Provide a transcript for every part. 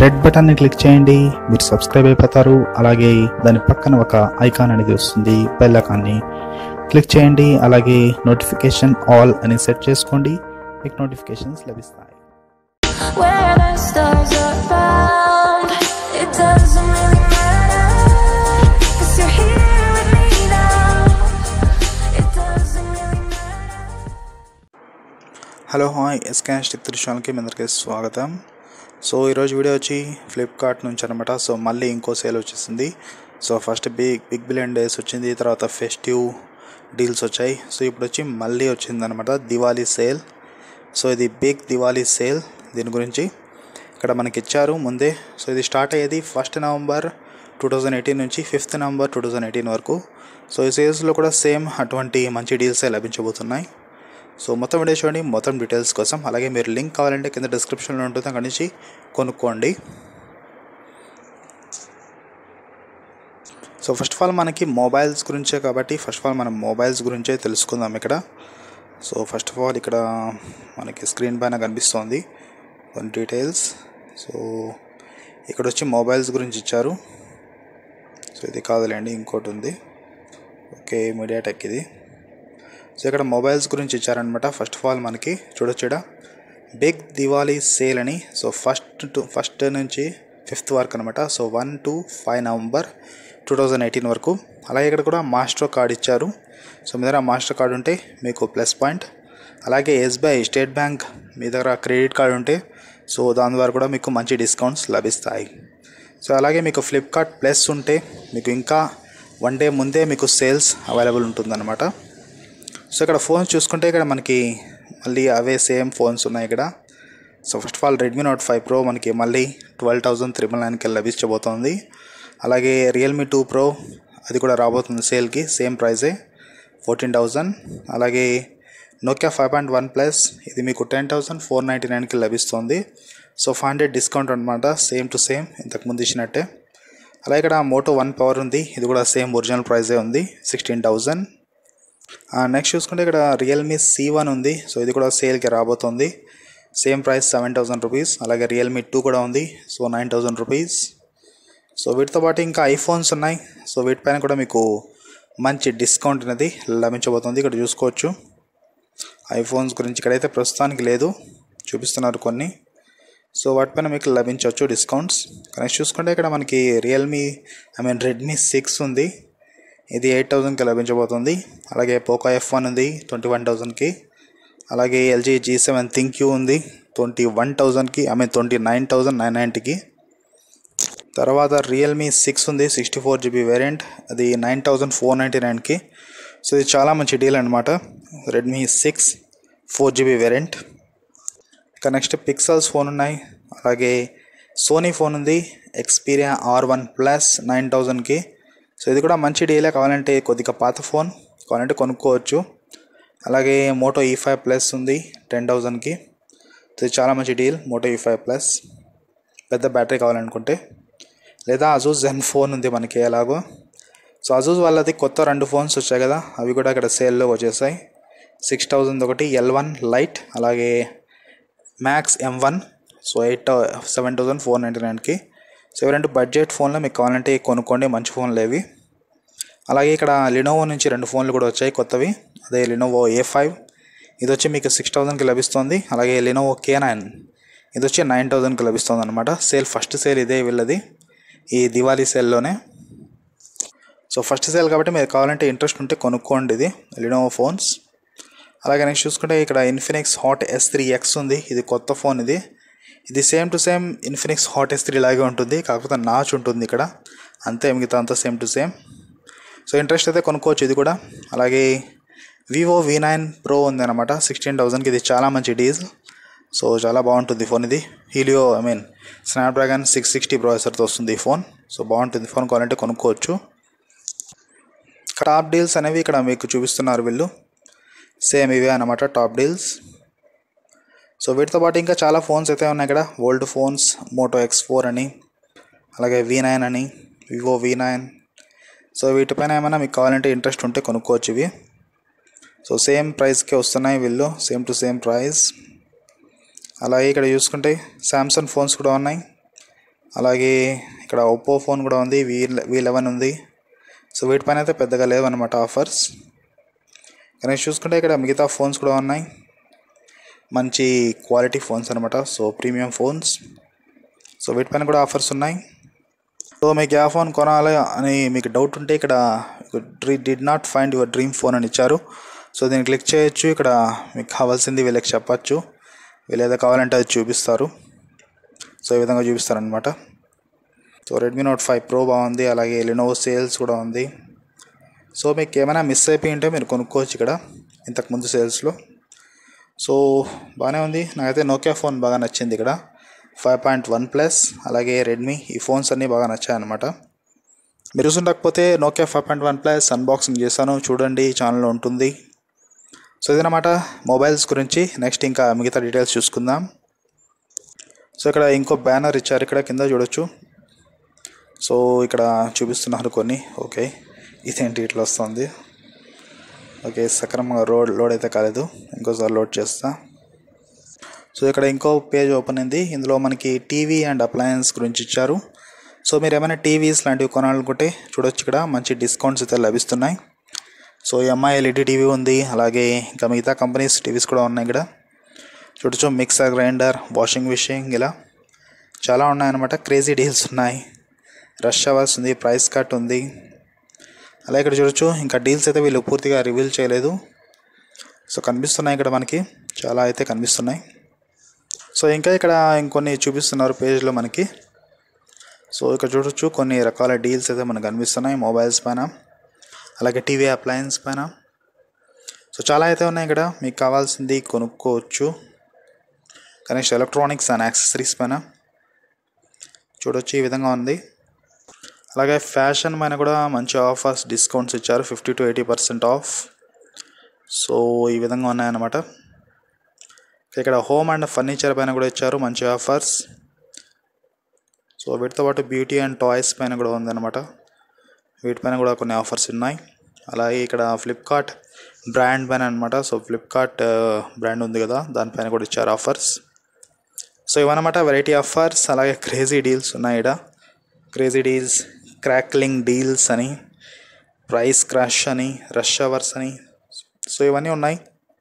Red బటన్ని click చేయండి మీరు సబ్స్క్రైబ్ అయిపోతారు అలాగే దాని పక్కన ఒక ఐకాన్ అనేది వస్తుంది బెల్ ఐకాన్ని క్లిక్ చేయండి అలాగే నోటిఫికేషన్ ఆల్ అని సెట్ చేసుకోండి మీకు నోటిఫికేషన్స్ లభిస్తాయి Where the stars are found, it doesn't really matter. Cause you're here with me now. It doesn't really matter. Hello hi ఎస్కాన్స్టిక్ త్రిశాల్కి మీ అందరికీ స్వాగతం సో ఈరోజు వీడియో వచ్చి ఫ్లిప్కార్ట్ నుంచి అనమాట సో మళ్ళీ ఇంకో సేల్ వచ్చేసింది so first big big billion days వచ్చింది తర్వాత ఫెస్టివ్ డీల్స్ వచ్చాయి సో ఇప్పుడు వచ్చి మళ్ళీ వచ్చింది అనమాట దివాళీ సేల్ సో ఇది బిగ్ దివాళీ సేల్ దీని గురించి ఇక్కడ మనకి ఇచ్చారు ముందే సో ఇది స్టార్ట్ అయ్యేది first November two thousand eighteen నుంచి fifth November two thousand eighteen వరకు సో ఈ సేల్స్లో కూడా సేమ్ అటువంటి మంచి డీల్సే లభించబోతున్నాయి సో మొత్తం వీడియో చూడండి మొత్తం డీటెయిల్స్ కోసం అలాగే మీరు లింక్ కావాలంటే కింద డిస్క్రిప్షన్లో ఉంటుంది అక్కడి నుంచి కొనుక్కోండి సో ఫస్ట్ ఆఫ్ ఆల్ మనకి మొబైల్స్ గురించే కాబట్టి ఫస్ట్ ఆఫ్ ఆల్ మనం మొబైల్స్ గురించే తెలుసుకుందాం ఇక్కడ సో ఫస్ట్ ఆఫ్ ఆల్ ఇక్కడ మనకి స్క్రీన్ పైన కనిపిస్తోంది కొన్ని డీటెయిల్స్ సో ఇక్కడ వచ్చి మొబైల్స్ గురించి ఇచ్చారు సో ఇది కాదులేండి ఇంకోటి ఉంది ఓకే మీడియాటెక్ ఇది సో ఇక్కడ మొబైల్స్ గురించి ఇచ్చారనమాట ఫస్ట్ ఆఫ్ ఆల్ మనకి చూడొచ్చు ఇక్కడ బిగ్ దివాళీ సేల్ అని సో ఫస్ట్ టు ఫస్ట్ నుంచి ఫిఫ్త్ వరకు అనమాట so one to five November two thousand eighteen వరకు అలాగే ఇక్కడ కూడా మాస్టర్ కార్డ్ ఇచ్చారు సో మీ దగ్గర మాస్టర్ కార్డ్ ఉంటే మీకు ప్లస్ పాయింట్ అలాగే ఎస్బీఐ స్టేట్ బ్యాంక్ మీ దగ్గర క్రెడిట్ కార్డ్ ఉంటే సో దాని ద్వారా కూడా మీకు మంచి డిస్కౌంట్స్ లభిస్తాయి సో అలాగే మీకు ఫ్లిప్కార్ట్ ప్లస్ ఉంటే మీకు ఇంకా వన్ డే ముందే మీకు సేల్స్ అవైలబుల్ ఉంటుందన్నమాట సో ఇక్కడ ఫోన్స్ చూసుకుంటే ఇక్కడ మనకి మళ్ళీ అవే సేమ్ ఫోన్స్ ఉన్నాయి ఇక్కడ so first of all Redmi Note five pro మనకి మళ్ళీ ట్వెల్వ్ థౌజండ్ త్రిబుల్ నైన్కి లభించబోతోంది అలాగే రియల్మీ టూ ప్రో అది కూడా రాబోతుంది సేల్కి సేమ్ ప్రైజే ఫోర్టీన్ థౌజండ్ అలాగే Nokia five point one plus ఇది మీకు టెన్ థౌసండ్ ఫోర్ నైంటీ నైన్కి లభిస్తుంది సో ఫైవ్ హండ్రెడ్ డిస్కౌంట్ అనమాట సేమ్ టు సేమ్ ఇంతకుముందు ఇచ్చినట్టే అలాగే ఇక్కడ మోటో వన్ పవర్ ఉంది ఇది కూడా సేమ్ ఒరిజినల్ ప్రైజే ఉంది సిక్స్టీన్ థౌజండ్ నెక్స్ట్ చూసుకుంటే ఇక్కడ రియల్మీ సి వన్ ఉంది సో ఇది కూడా సేల్కి రాబోతుంది same price seven thousand rupees అలాగే రియల్మీ టూ కూడా ఉంది so nine thousand rupees so వీటితో పాటు ఇంకా ఐఫోన్స్ ఉన్నాయి సో వీటిపైన కూడా మీకు మంచి డిస్కౌంట్ అనేది లభించబోతుంది ఇక్కడ చూసుకోవచ్చు ఐఫోన్స్ గురించి ఇక్కడైతే ప్రస్తుతానికి లేదు చూపిస్తున్నారు కొన్ని సో వాటిపైన మీకు లభించవచ్చు డిస్కౌంట్స్ నెక్స్ట్ చూసుకుంటే ఇక్కడ మనకి Realme I mean Redmi six ఉంది ఇది ఎయిట్ థౌజండ్కి లభించబోతుంది అలాగే పోకో ఎఫ్ వన్ ఉంది ట్వంటీ వన్ థౌజండ్కి అలాగే LG G seven ThinQ ఉంది ట్వంటీ వన్ థౌజండ్కి I mean twenty nine thousand nine నైంటీకి తర్వాత రియల్మీ సిక్స్ ఉంది సిక్స్టీ ఫోర్ జీబీ వేరియంట్ అది నైన్ థౌజండ్ ఫోర్ నైంటీ నైన్కి సో ఇది చాలా మంచి డీల్ అనమాట Redmi six four GB variant ఇక నెక్స్ట్ పిక్సెల్స్ ఫోన్ ఉన్నాయి అలాగే సోనీ ఫోన్ ఉంది Xperia R one plus nine థౌజండ్కి సో ఇది కూడా మంచి డీలే కావాలంటే కొద్దిగా పాత ఫోన్ కావాలంటే కొనుక్కోవచ్చు అలాగే మోటో ఈ ఫైవ్ ప్లస్ ఉంది టెన్ థౌజండ్కి సో ఇది చాలా మంచి deal Moto E five plus పెద్ద బ్యాటరీ కావాలనుకుంటే లేదా అజూస్ జెన్ ఫోన్ ఉంది మనకి ఎలాగో సో అజూస్ వాళ్ళది కొత్త రెండు ఫోన్స్ వచ్చాయి కదా అవి కూడా ఇక్కడ సేల్లో వచ్చేసాయి సిక్స్ థౌజండ్ ఒకటి ఎల్ వన్ లైట్ అలాగే Max M one so eight seven thousand four ninety నైన్కి సో ఎవరంటే బడ్జెట్ ఫోన్లో మీకు కావాలంటే కొనుక్కోండి మంచి ఫోన్లు ఏవి అలాగే ఇక్కడ లినోవో నుంచి రెండు ఫోన్లు కూడా వచ్చాయి కొత్తవి అదే లినోవో ఏ ఫైవ్ ఇది వచ్చి మీకు సిక్స్ థౌసండ్కి లభిస్తుంది అలాగే లినోవో కే నైన్ ఇది వచ్చి నైన్ థౌసండ్కి లభిస్తుంది అనమాట సేల్ ఫస్ట్ సేల్ ఇదే వీళ్ళది ఈ దివాళీ సేల్లోనే సో ఫస్ట్ సేల్ కాబట్టి మీరు కావాలంటే ఇంట్రెస్ట్ ఉంటే కొనుక్కోండి ఇది లినోవో ఫోన్స్ అలాగే నెక్స్ట్ చూసుకుంటే ఇక్కడ Infinix Hot S three X ఉంది ఇది కొత్త ఫోన్ ఇది ఇది same to same Infinix Hot S three లాగే ఉంటుంది కాకపోతే నాచ్ ఉంటుంది ఇక్కడ అంతే మిగతా అంతా same to same so interest అయితే కొనుక్కోవచ్చు ఇది కూడా అలాగే వివో వి నైన్ ప్రో ఉంది అనమాట సిక్స్టీన్ థౌజండ్కి ఇది చాలా మంచి డీల్ సో చాలా బాగుంటుంది ఫోన్ ఇది Helio I mean Snapdragon six sixty ప్రాసెసర్తో వస్తుంది ఈ ఫోన్ సో బాగుంటుంది ఫోన్ కావాలంటే కొనుక్కోవచ్చు టాప్ డీల్స్ అనేవి ఇక్కడ మీకు చూపిస్తున్నారు వీళ్ళు సేమ్ ఇవే అనమాట టాప్ డీల్స్ సో వీటితో పాటు ఇంకా చాలా ఫోన్స్ అయితే ఉన్నాయి ఇక్కడ old phones Moto X four అని అలాగే వి నైన్ అని వివో వి నైన్ సో వీటిపైన ఏమైనా మీకు కావాలంటే ఇంట్రెస్ట్ ఉంటే కొనుక్కోవచ్చు ఇవి సో సేమ్ ప్రైస్కే వస్తున్నాయి వీళ్ళు సేమ్ టు సేమ్ ప్రైస్ అలాగే ఇక్కడ చూసుకుంటే శాంసంగ్ ఫోన్స్ కూడా ఉన్నాయి అలాగే ఇక్కడ ఒప్పో ఫోన్ కూడా ఉంది వి వి లెవెన్ ఉంది సో వీటిపైన అయితే పెద్దగా లేవన్నమాట ఆఫర్స్ కానీ చూసుకుంటే ఇక్కడ మిగతా ఫోన్స్ కూడా ఉన్నాయి మంచి క్వాలిటీ ఫోన్స్ అనమాట సో ప్రీమియం ఫోన్స్ సో వీటిపైన కూడా ఆఫర్స్ ఉన్నాయి సో మీకు ఏ ఫోన్ కొనాలి అని మీకు డౌట్ ఉంటే ఇక్కడ did not find your dream phone అని ఇచ్చారు సో దీన్ని క్లిక్ చేయొచ్చు ఇక్కడ మీకు కావాల్సింది వీళ్ళకి చెప్పచ్చు వీళ్ళు ఏదో కావాలంటే అది చూపిస్తారు సో ఈ విధంగా చూపిస్తారనమాట so Redmi Note five pro బాగుంది అలాగే లెనోవో సేల్స్ కూడా ఉంది సో మీకు ఏమైనా మిస్ అయిపోయి ఉంటే మీరు కొనుక్కోవచ్చు ఇక్కడ ఇంతకుముందు సేల్స్లో సో బాగానే ఉంది నాకైతే నోకియా ఫోన్ బాగా నచ్చింది ఇక్కడ ఫైవ్ పాయింట్ వన్ ప్లస్ అలాగే రెడ్మీ ఈ ఫోన్స్ అన్నీ బాగా నచ్చాయి అనమాట మీరు చూసుండకపోతే Nokia five point one plus unboxing చేశాను చూడండి ఛానల్లో ఉంటుంది సో ఇదన్నమాట మొబైల్స్ గురించి నెక్స్ట్ ఇంకా మిగతా డీటెయిల్స్ చూసుకుందాం సో ఇక్కడ ఇంకో బ్యానర్ ఇచ్చారు ఇక్కడ కింద చూడొచ్చు సో ఇక్కడ చూపిస్తున్నారు కొన్ని ఓకే ఇదేంటి ఇట్లా వస్తుంది ఓకే సక్రమంగా రోడ్ లోడ్ అయితే కాలేదు ఇంకోసారి లోడ్ చేస్తా సో ఇక్కడ ఇంకో పేజ్ ఓపెన్ అయింది ఇందులో మనకి టీవీ అండ్ అప్లయన్స్ గురించి ఇచ్చారు సో మీరు ఏమైనా టీవీస్ లాంటివి కొనాలనుకుంటే చూడొచ్చు ఇక్కడ మంచి డిస్కౌంట్స్ అయితే లభిస్తున్నాయి సో ఎంఐ ఎల్ఈడి టీవీ ఉంది అలాగే ఇంకా మిగతా కంపెనీస్ టీవీస్ కూడా ఉన్నాయి ఇక్కడ చూడొచ్చు మిక్సర్ గ్రైండర్ వాషింగ్ మిషన్ ఇలా చాలా ఉన్నాయన్నమాట క్రేజీ డీల్స్ ఉన్నాయి రష్ అవర్స్ ఉంది ప్రైస్ కట్ ఉంది అలా ఇక్కడ చూడొచ్చు ఇంకా డీల్స్ అయితే వీళ్ళు పూర్తిగా రివీల్ చేయలేదు సో కనిపిస్తున్నాయి ఇక్కడ మనకి చాలా అయితే కనిపిస్తున్నాయి సో ఇంకా ఇక్కడ ఇంకొన్ని చూపిస్తున్నారు పేజ్లో మనకి సో ఇక్కడ చూడొచ్చు కొన్ని రకాల డీల్స్ అయితే మనకు కనిపిస్తున్నాయి మొబైల్స్ పైన అలాగే టీవీ అప్లయన్స్ పైన సో చాలా అయితే ఉన్నాయి ఇక్కడ మీకు కావాల్సింది కొనుక్కోవచ్చు కనెక్ట్ ఎలక్ట్రానిక్స్ అండ్ యాక్సెసరీస్ పైన చూడొచ్చు ఈ విధంగా ఉంది అలాగే ఫ్యాషన్ పైన కూడా మంచి ఆఫర్స్ డిస్కౌంట్స్ ఇచ్చారు fifty to eighty percent off so ఈ విధంగా ఉన్నాయన్నమాట ఇక్కడ హోమ్ అండ్ ఫర్నిచర్ పైన కూడా ఇచ్చారు మంచి ఆఫర్స్ సో వీటితో పాటు బ్యూటీ అండ్ టాయ్స్ పైన కూడా ఉందన్నమాట వీటిపైన కూడా కొన్ని ఆఫర్స్ ఉన్నాయి అలాగే ఇక్కడ ఫ్లిప్కార్ట్ బ్రాండ్ పైన అనమాట సో ఫ్లిప్కార్ట్ బ్రాండ్ ఉంది కదా దానిపైన కూడా ఇచ్చారు ఆఫర్స్ సో ఇవన్నమాట వెరైటీ ఆఫర్స్ అలాగే క్రేజీ డీల్స్ ఉన్నాయి ఇక్కడ క్రేజీ డీల్స్ క్రాక్లింగ్ డీల్స్ అని ప్రైస్ క్రాష్ అని రష్ అవర్స్ అని సో ఇవన్నీ ఉన్నాయి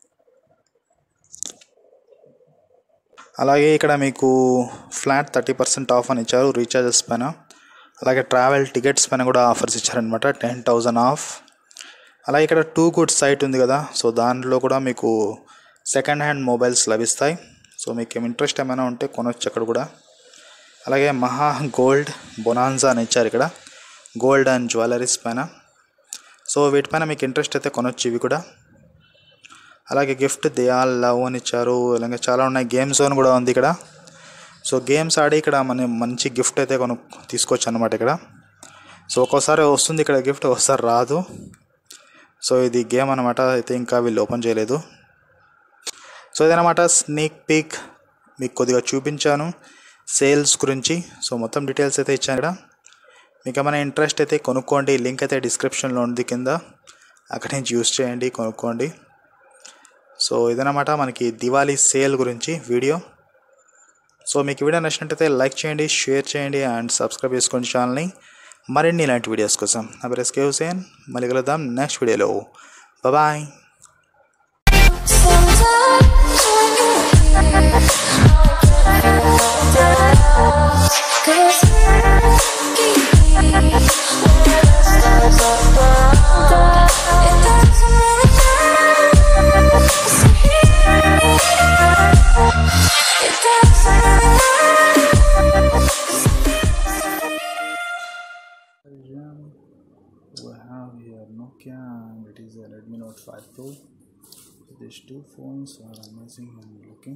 అలాగే ఇక్కడ మీకు ఫ్లాట్ థర్టీ పర్సెంట్ ఆఫ్ అని ఇచ్చారు రీఛార్జెస్ పైన అలాగే ట్రావెల్ టికెట్స్ పైన కూడా ఆఫర్స్ ఇచ్చారనమాట టెన్ థౌజండ్ ఆఫ్ అలాగే ఇక్కడ టూ గుడ్ సైట్ ఉంది కదా సో దాంట్లో కూడా మీకు సెకండ్ హ్యాండ్ మొబైల్స్ లభిస్తాయి సో మీకు ఏం ఇంట్రెస్ట్ ఏమైనా ఉంటే కొనవచ్చు అక్కడ కూడా అలాగే మహా గోల్డ్ బొనాన్జా అని ఇచ్చారు ఇక్కడ గోల్డ్ అండ్ జ్యువెలరీస్ పైన సో వీటిపైన మీకు ఇంట్రెస్ట్ అయితే కొనవచ్చు ఇవి కూడా అలాగే గిఫ్ట్ దయాల్ లవ్ అని ఇచ్చారు అలాగే చాలా ఉన్నాయి గేమ్ జోన్ కూడా ఉంది ఇక్కడ సో గేమ్స్ ఆడి ఇక్కడ మన మంచి గిఫ్ట్ అయితే కొను తీసుకోవచ్చు అనమాట ఇక్కడ సో ఒక్కోసారి వస్తుంది ఇక్కడ గిఫ్ట్ ఒకసారి రాదు సో ఇది గేమ్ అనమాట అయితే ఇంకా వీళ్ళు ఓపెన్ చేయలేదు సో ఇదనమాట స్నేక్ పీక్ మీకు కొద్దిగా చూపించాను సేల్స్ గురించి సో మొత్తం డీటెయిల్స్ అయితే ఇచ్చాను ఇక్కడ మీకు ఏమైనా ఇంట్రెస్ట్ అయితే కొనుక్కోండి లింక్ అయితే డిస్క్రిప్షన్లో ఉంది కింద అక్కడి నుంచి యూస్ చేయండి కొనుక్కోండి సో ఇదనమాట మనకి దివాళీ సేల్ గురించి వీడియో సో మీకు వీడియో నచ్చినట్టయితే లైక్ చేయండి షేర్ చేయండి అండ్ సబ్స్క్రైబ్ చేసుకోండి ఛానల్ని మరిన్ని ఇలాంటి వీడియోస్ కోసం నా పేరు ఎస్కే హుసేన్ మళ్ళీ కలుద్దాం నెక్స్ట్ వీడియోలో bye we have here Nokia and it is a Redmi Note 5 Pro. These two phones are amazing and looking.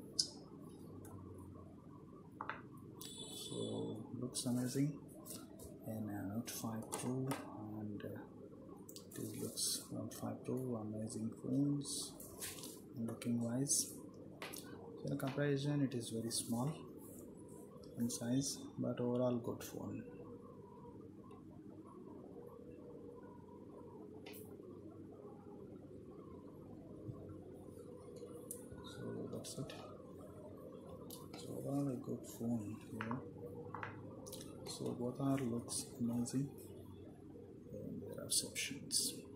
So looks amazing and uh, Note 5 Pro and uh, this looks Note 5 Pro amazing phones looking wise. So in comparison it is very small in size but overall good phone. so that's it so overall a good phone you know so both are looks amazing and there are options